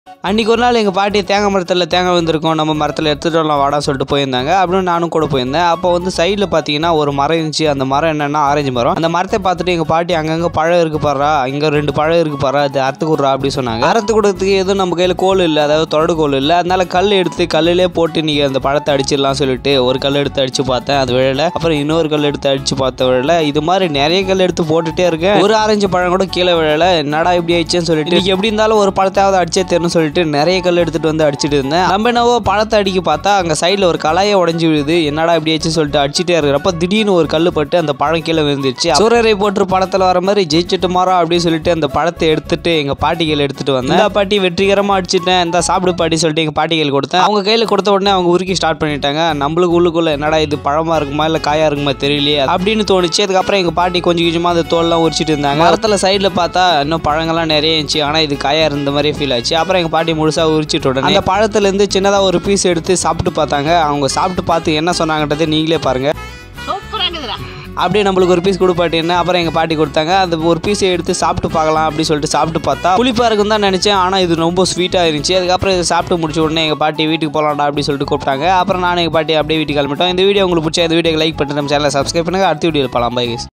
அன்றைக்கி ஒரு நாள் எங்கள் பாட்டி தேங்காய் மரத்தில் தேங்காய் வந்திருக்கோம் நம்ம மரத்தில் எடுத்துகிட்டு வரலாம் வாடா சொல்லிட்டு போயிருந்தாங்க அப்படின்னு நானும் கூட போயிருந்தேன் அப்போ வந்து சைடில் பார்த்தீங்கன்னா ஒரு மரம் இருந்துச்சு அந்த மரம் என்னென்னா ஆரஞ்சு மரம் அந்த மரத்தை பார்த்துட்டு எங்கள் பாட்டி அங்கங்கே பழம் இருக்கு பாரா இங்கே ரெண்டு பழம் இருக்கு பாரா அது அறுத்து கொடுறா அப்படி சொன்னாங்க அறுத்து கொடுறதுக்கு எதுவும் நம்ம கையில் கோல் இல்லை அதாவது தொடடு கோல் இல்லை அதனால கல் எடுத்து கல்லிலே போட்டு நீங்கள் அந்த பழத்தை அடிச்சிடலாம் சொல்லிட்டு ஒரு கல் எடுத்து அடிச்சு பார்த்தேன் அது விழல அப்புறம் இன்னொரு கல் எடுத்து அடிச்சு பார்த்த விழல இது மாதிரி நிறைய கல் எடுத்து போட்டுட்டே இருக்கேன் ஒரு ஆரஞ்சு பழம் கூட கீழே விழல என்னடா இப்படி ஆயிடுச்சுன்னு சொல்லிட்டு இன்னைக்கு எப்படி இருந்தாலும் ஒரு பழத்தாவது அடிச்சே தெரியும் சொல்லிட்டு நிறைய கல் எடுத்துட்டு வந்து அடிச்சிட்டு இருந்தேன் நம்ம என்னவோ பழத்தை அடிக்க பார்த்தா அங்கே சைடில் ஒரு கலாயை உடஞ்சி விழுது என்னடா இப்படி ஆச்சு சொல்லிட்டு அடிச்சிட்டே இருக்கிறப்ப திடீர்னு ஒரு கல் பட்டு அந்த பழம் கீழே விழுந்துருச்சு சூரரை போட்டு படத்தில் வர மாதிரி ஜெயிச்சுட்டு மாறா அப்படின்னு சொல்லிட்டு அந்த பழத்தை எடுத்துட்டு எங்கள் பாட்டிகள் எடுத்துட்டு வந்தேன் இந்த பாட்டி வெற்றிகரமாக அடிச்சிட்டேன் இந்த சாப்பிடு பாட்டி சொல்லிட்டு எங்கள் பாட்டிகள் கொடுத்தேன் அவங்க கையில் கொடுத்த உடனே அவங்க உருக்கி ஸ்டார்ட் பண்ணிட்டாங்க நம்மளுக்கு உள்ளுக்குள்ள என்னடா இது பழமா இருக்குமா இல்லை காயா இருக்குமா தெரியலையே அப்படின்னு தோணுச்சு அதுக்கப்புறம் எங்கள் பாட்டி கொஞ்சம் கொஞ்சமாக அந்த தோல்லாம் உரிச்சிட்டு இருந்தாங்க மரத்தில் சைடில் பார்த்தா இன்னும் பழங்கள்லாம் நிறைய இருந்துச்சு ஆனால் இது காயா இருந்த மாதிரி ஃபீல் ஆச்சு அப்புறம் எங்கள் பாட்டி முழுசாக உரிச்சிட்டு உடனே அந்த பழத்துலேருந்து சின்னதாக ஒரு பீஸ் எடுத்து சாப்பிட்டு பார்த்தாங்க அவங்க சாப்பிட்டு பார்த்து என்ன சொன்னாங்கன்றதை நீங்களே பாருங்க அப்படியே நம்மளுக்கு ஒரு பீஸ் கொடுப்பாட்டின்னு அப்புறம் எங்கள் பாட்டி கொடுத்தாங்க அந்த ஒரு பீஸை எடுத்து சாப்பிட்டு பார்க்கலாம் அப்படின்னு சொல்லிட்டு சாப்பிட்டு பார்த்தா புளிப்பாக இருக்குன்னு தான் நினச்சேன் ஆனால் இது ரொம்ப ஸ்வீட்டாக இருந்துச்சு அதுக்கப்புறம் இதை சாப்பிட்டு முடிச்ச உடனே எங்கள் பாட்டி வீட்டுக்கு போகலாம்டா அப்படின்னு சொல்லிட்டு கூப்பிட்டாங்க அப்புறம் நான் எங்கள் பாட்டி அப்படியே வீட்டுக்கு கிளம்பிட்டோம் இந்த வீடியோ உங்களுக்கு பிடிச்ச இந்த வீடியோ லைக் பண்ணிட்டு நம்ம சேனலை சப்ஸ்கிரைப் பண்ணுங்க அடுத்த வீடியோவில் போகலாம் பை guys.